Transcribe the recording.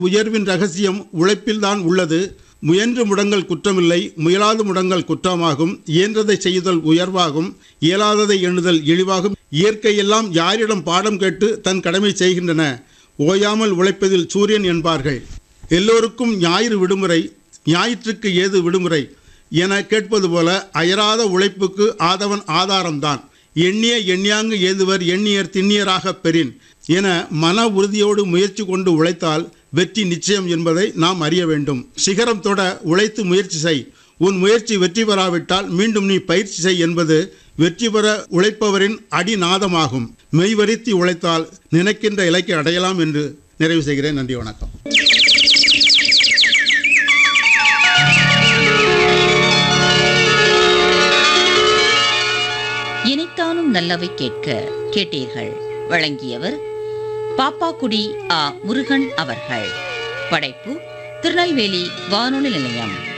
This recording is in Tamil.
உயர்வின் ரகசியம் உழைப்பில்தான் உள்ளது முயன்று முடங்கல் குற்றமில்லை முயலாது முடங்கல் குற்றமாகும் இயன்றதை செய்தல் உயர்வாகும் இயலாததை எண்ணுதல் இழிவாகும் இயற்கையெல்லாம் யாரிடம் பாடம் கேட்டு தன் கடமை செய்கின்றன ஓயாமல் உழைப்பதில் சூரியன் என்பார்கள் எல்லோருக்கும் ஞாயிறு விடுமுறை ஞாயிற்றுக்கு ஏது விடுமுறை என கேட்பது போல அயராத உழைப்புக்கு ஆதவன் ஆதாரம்தான் எண்ணிய எண்ணியாங்கு ஏதுவர் எண்ணியர் திண்ணியராக பெறின் என மன உறுதியோடு முயற்சி கொண்டு உழைத்தால் வெற்றி நிச்சயம் என்பதை நாம் அறிய வேண்டும் சிகரம் தொட உழைத்து முயற்சி செய் உன் முயற்சி வெற்றி பெறாவிட்டால் மீண்டும் நீ பயிற்சி செய் என்பது வெற்றி பெற உழைப்பவரின் அடிநாதமாகும் மெய்வரித்தி உழைத்தால் நினைக்கின்ற இலக்கை அடையலாம் என்று நிறைவு செய்கிறேன் நன்றி வணக்கம் இனித்தானும் நல்லவை கேட்க கேட்டீர்கள் வழங்கியவர் பாப்பாக்குடி ஆ முருகன் அவர்கள் படைப்பு திருநெல்வேலி வானொலி நிலையம்